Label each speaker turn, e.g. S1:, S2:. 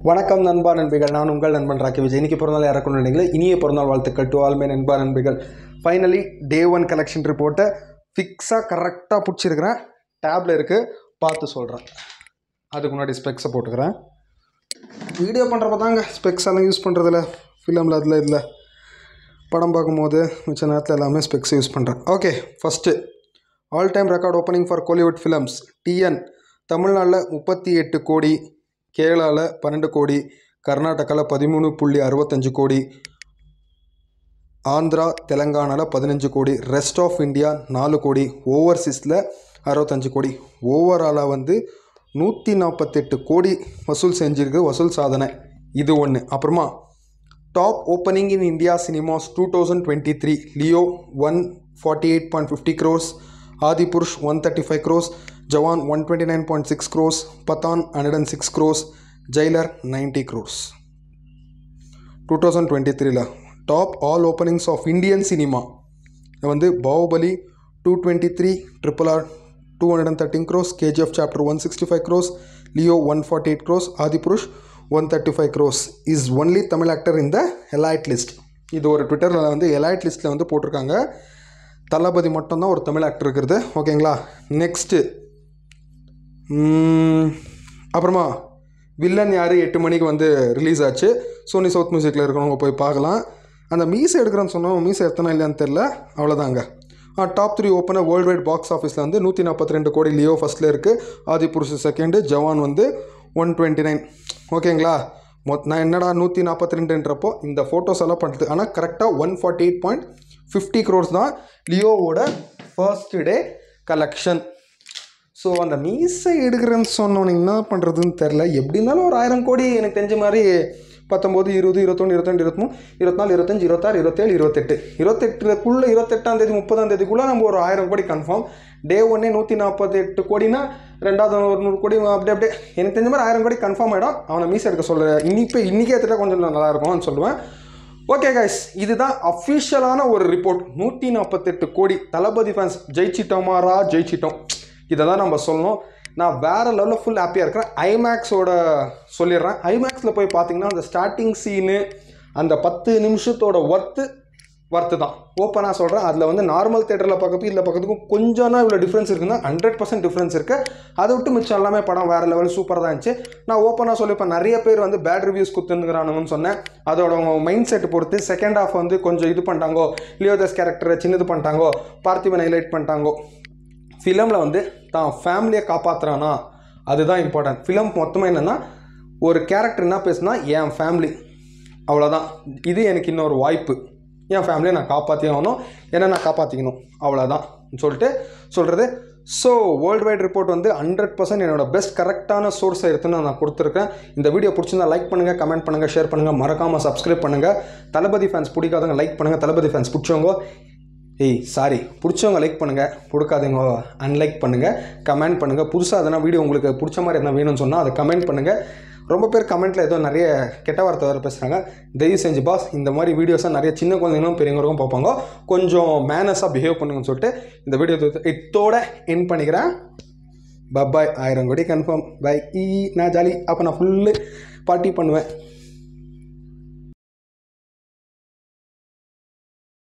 S1: வணக்கம் நண்பா நண்பிகள் நான் உங்கள் நண்பன் ராக்கி விஜய் இன்னைக்கு பிறந்தநாள் யாருக்கும் நினைங்களே இனிய பிறந்தநாள் வாழ்த்துக்கள் டு ஆல்மே நண்பா நண்பிகள் ஃபைனலி டே ஒன் கலெக்ஷன் ரிப்போர்ட்டை ஃபிக்ஸாக கரெக்டாக பிடிச்சிருக்கிறேன் டேப்ல இருக்குது பார்த்து சொல்கிறேன் அதுக்கு முன்னாடி ஸ்பெக்ஸை போட்டுக்கிறேன் வீடியோ பண்ணுறப்ப தாங்க ஸ்பெக்ஸ் எல்லாம் யூஸ் பண்ணுறதில்ல ஃபிலிமில் அதில் இல்லை படம் பார்க்கும்போது மிச்ச நேரத்தில் எல்லாமே ஸ்பெக்ஸ் யூஸ் பண்ணுறேன் okay first all time record opening for Kollywood films TN தமிழ்நாட்டில் முப்பத்தி எட்டு கோடி கேரளாவில் பன்னெண்டு கோடி கர்நாடகாவில் பதிமூணு புள்ளி அறுபத்தஞ்சு கோடி ஆந்திரா தெலங்கானாவில் பதினஞ்சு கோடி ரெஸ்ட் ஆஃப் இந்தியா நாலு கோடி ஓவர்சீஸில் அறுபத்தஞ்சு கோடி ஓவராலாக வந்து நூற்றி நாற்பத்தெட்டு கோடி வசூல் செஞ்சிருக்கு வசூல் சாதனை இது ஒன்று அப்புறமா top opening in India cinemas two thousand twenty three Leo one forty eight point fifty crores Adipurush one thirty five crores Jawan one twenty nine point six crores Pathaan hundred and six crores Jailer ninety crores two thousand twenty த்ரீல top all openings of Indian cinema வந்து Baahubali two twenty three ட்ரிபிள் ஆர் two hundred and thirteen crores KGF chapter one sixty five crores Leo one forty eight crores Adipurush one thirty five crores is only Tamil actor இந்த elite list இது ஒரு ட்விட்டரில் வந்து elite லிஸ்ட்டில் வந்து போட்டிருக்காங்க தளபதி மட்டும்தான் ஒரு தமிழ் ஆக்டர் இருக்கிறது ஓகேங்களா நெக்ஸ்ட்டு அப்புறமா வில்லன் யார் எட்டு மணிக்கு வந்து ரிலீஸ் ஆச்சு சோனி சவுத் மியூசிக்கில் இருக்கிறவங்க போய் பார்க்கலாம் அந்த மீசை எடுக்கிறேன்னு சொன்னோம் மீசை எத்தனை இல்லையான்னு தெரில அவ்வளோதாங்க டாப் த்ரீ ஓப்பனாக வேர்ல்டு வைட் பாக்ஸ் ஆஃபீஸில் வந்து நூற்றி நாற்பத்தி ரெண்டு கோடி லியோ ஃபஸ்ட்டில் இருக்குது ஆதி புருஷ் செகண்டு ஜவான் வந்து ஒன் டுவெண்ட்டி நைன் ஓகேங்களா மொத் நான் என்னடா நூற்றி நாற்பத்தி ரெண்டுன்றப்போ இந்த ஃபோட்டோஸ் எல்லாம் பண்ணுறது ஆனால் கரெக்டாக one forty eight point fifty crores தான் லியோவோட ஃபர்ஸ்ட் டே கலெக்ஷன் ஸோ அந்த மீசை எடுக்கிறேன்னு சொன்னோன்னு என்ன பண்ணுறதுன்னு தெரில எப்படி இருந்தாலும் ஒரு ஆயிரம் கோடி எனக்கு தெரிஞ்ச மாதிரி பத்தொம்போது இருபது இருபத்தொன்று இருபத்தெண்டு இருபத்தமூணு இருபத்தினாலு இருபத்தஞ்சி இருபத்தாறு இருபத்தேழு இருபத்தெட்டு இருபத்தெட்டுக்குள்ளே இருபத்தெட்டாம் தேதி முப்பதாம் தேதிக்குள்ளே நம்ம ஒரு ஆயிரம் கோடி கன்ஃபார்ம் டே ஒன்னே நூற்றி நாற்பத்தெட்டு கோடினா ரெண்டாவது ஒரு நூறு கோடி அப்படியே அப்படியே எனக்கு தெரிஞ்ச மாதிரி ஆயிரம் கோடி கன்ஃபார்ம் ஆகிடும் அவனை மீசை எடுக்க சொல்ல இன்னிப்போ இன்றைக்கே எடுத்துட்டா கொஞ்சம் நல்லா இருக்கும்னு சொல்லுவேன் ஓகே கைஸ் இதுதான் அஃபிஷியலான ஒரு ரிப்போர்ட் நூற்றி நாற்பத்தெட்டு கோடி தளபதி ஃபேன்ஸ் ஜெயிச்சிட்டோமாரா ஜெயிச்சிட்டோம் இதை தான் நம்ம சொல்லணும் நான் வேறு லெவலில் ஃபுல் ஹாப்பியாக இருக்கிறேன் ஐமேக்ஸோட சொல்லிடுறேன் ஐமேக்ஸில் போய் பார்த்தீங்கன்னா அந்த ஸ்டார்டிங் சீனு அந்த பத்து நிமிஷத்தோட ஒர்த்து ஒர்த்து தான் ஓப்பனாக சொல்கிறேன் அதில் வந்து நார்மல் தேட்டரில் பார்க்கறதுக்கு இல்லை பார்க்கறதுக்கும் கொஞ்சம் தான் இவ்வளோ டிஃப்ரென்ஸ் இருக்குன்னா ஹண்ட்ரட் பர்சன்ட் டிஃப்ரென்ஸ் இருக்குது அதை விட்டு மிச்சம் எல்லாமே படம் வேறு லெவல் சூப்பராக தான் இருந்துச்சு நான் ஓப்பனாக சொல்லிப்பேன் நிறைய பேர் வந்து பேட் ரிவ்யூஸ் கொடுத்துருக்குறானுங்கன்னு சொன்னேன் அதோட அவங்க மைண்ட் செட் பொறுத்து செகண்ட் ஹாஃப் வந்து கொஞ்சம் இது பண்ணிட்டாங்கோ லியோதஸ் கேரக்டரை சின்னது பண்ணிட்டாங்கோ பார்த்திபன் ஹைலைட் பண்ணிட்டாங்கோ ஃபிலமில் வந்து தான் ஃபேமிலியை காப்பாற்றுறானா அதுதான் இம்பார்ட்டன்ட் ஃபிலம் மொத்தமாக என்னென்னா ஒரு கேரக்டர் என்ன பேசுனா என் ஃபேமிலி அவ்வளோதான் இது எனக்கு இன்னொரு வாய்ப்பு என் ஃபேமிலியை நான் காப்பாற்றி ஆகணும் என்ன நான் காப்பாற்றிக்கணும் அவ்வளோதான் சொல்லிட்டு சொல்கிறது ஸோ வேர்ல்டு வைட் ரிப்போர்ட் வந்து ஹண்ட்ரட் பர்சன்ட் என்னோட பெஸ்ட் கரெக்டான சோர்ஸை எடுத்துன்னு நான் கொடுத்துருக்கேன் இந்த வீடியோ பிடிச்சிருந்தா லைக் பண்ணுங்கள் கமெண்ட் பண்ணுங்கள் ஷேர் பண்ணுங்கள் மறக்காமல் சப்ஸ்கிரைப் பண்ணுங்கள் தளபதி ஃபேன்ஸ் பிடிக்காதவங்க லைக் பண்ணுங்கள் தளபதி ஃபேன்ஸ் பிடிச்சவங்க ஏய் சாரி பிடிச்சவங்க லைக் பண்ணுங்கள் பிடிக்காதவங்க அன்லைக் பண்ணுங்கள் கமெண்ட் பண்ணுங்கள் புதுசாக எதனா வீடியோ உங்களுக்கு பிடிச்ச மாதிரி எதனா வேணும்னு சொன்னால் அதை கமெண்ட் பண்ணுங்கள் ரொம்ப பேர் கமெண்ட்டில் ஏதோ நிறைய கெட்ட வார்த்தை வேறு பேசுகிறாங்க தயவு செஞ்சு பாஸ் இந்த மாதிரி வீடியோஸாக நிறைய சின்ன குழந்தைங்களும் பெரியவங்களுக்கும் பார்ப்பாங்க கொஞ்சம் மேனஸாக பிஹேவ் பண்ணுங்கன்னு சொல்லிட்டு இந்த வீடியோ இத்தோட என் பண்ணிக்கிறேன் பப்பாய் ஆயிரம் கோடி கன்ஃபார்ம் பை ஈ நான் ஜாலி அப்போ நான் ஃபுல்லு பார்ட்டி பண்ணுவேன்